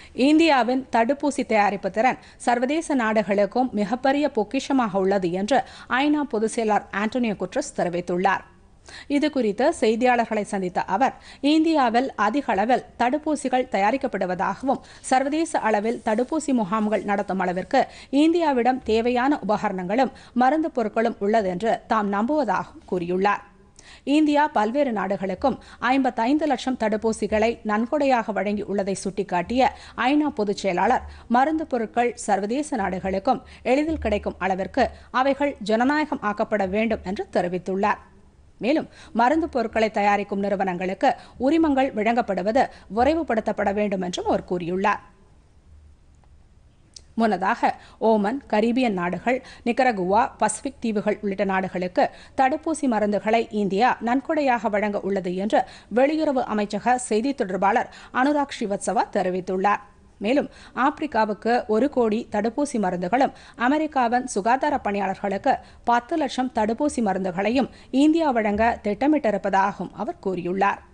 இந்தியாவின் தடுப்பூசி தயாரிப்பு திறன் சர்வதேச நாடுகளுக்கும் மிகப்பெரிய பொக்கிஷமாக உள்ளது என்று ஐநா பொதுச் செயலர் ஆண்டோனியோ குட்ரஸ் தெரிவித்துள்ளார் இது குறித்து செய்தியாளர்களை சந்தித்த அவர் இந்தியாவில் அதிக அளவில் தடுப்பூசிகள் தயாரிக்கப்படுவதாகவும் சர்வதேச அளவில் தடுப்பூசி முகாம்கள் நடத்தும் அளவிற்கு இந்தியாவிடம் தேவையான உபகரணங்களும் மருந்து பொருட்களும் உள்ளது என்று தாம் நம்புவதாகவும் கூறியுள்ளார் இந்தியா பல்வேறு நாடுகளுக்கும் ஐம்பத்தைந்து லட்சம் தடுப்பூசிகளை நன்கொடையாக வழங்கியுள்ளதை சுட்டிக்காட்டிய ஐநா பொதுச் செயலாளர் மருந்து பொருட்கள் சர்வதேச நாடுகளுக்கும் எளிதில் கிடைக்கும் அளவிற்கு அவைகள் ஜனநாயகம் ஆக்கப்பட வேண்டும் என்று தெரிவித்துள்ளார் மேலும் மருந்து பொருட்களை தயாரிக்கும் நிறுவனங்களுக்கு உரிமங்கள் வழங்கப்படுவது விரைவுபடுத்தப்பட வேண்டும் என்றும் அவர் கூறியுள்ளார் முன்னதாக ஓமன் கரீபியன் நாடுகள் நிக்கரகுவா பசிபிக் தீவுகள் உள்ளிட்ட நாடுகளுக்கு தடுப்பூசி மருந்துகளை இந்தியா நன்கொடையாக வழங்க உள்ளது என்று வெளியுறவு அமைச்சக செய்தி தொடர்பாளர் அனுராக் ஸ்ரீவத்சவா தெரிவித்துள்ளார் மேலும் ஆப்பிரிக்காவுக்கு ஒரு கோடி தடுப்பூசி மருந்துகளும் அமெரிக்காவின் சுகாதார பணியாளர்களுக்கு பத்து லட்சம் தடுப்பூசி மருந்துகளையும் இந்தியா வழங்க திட்டமிட்டிருப்பதாகவும் அவர் கூறியுள்ளார்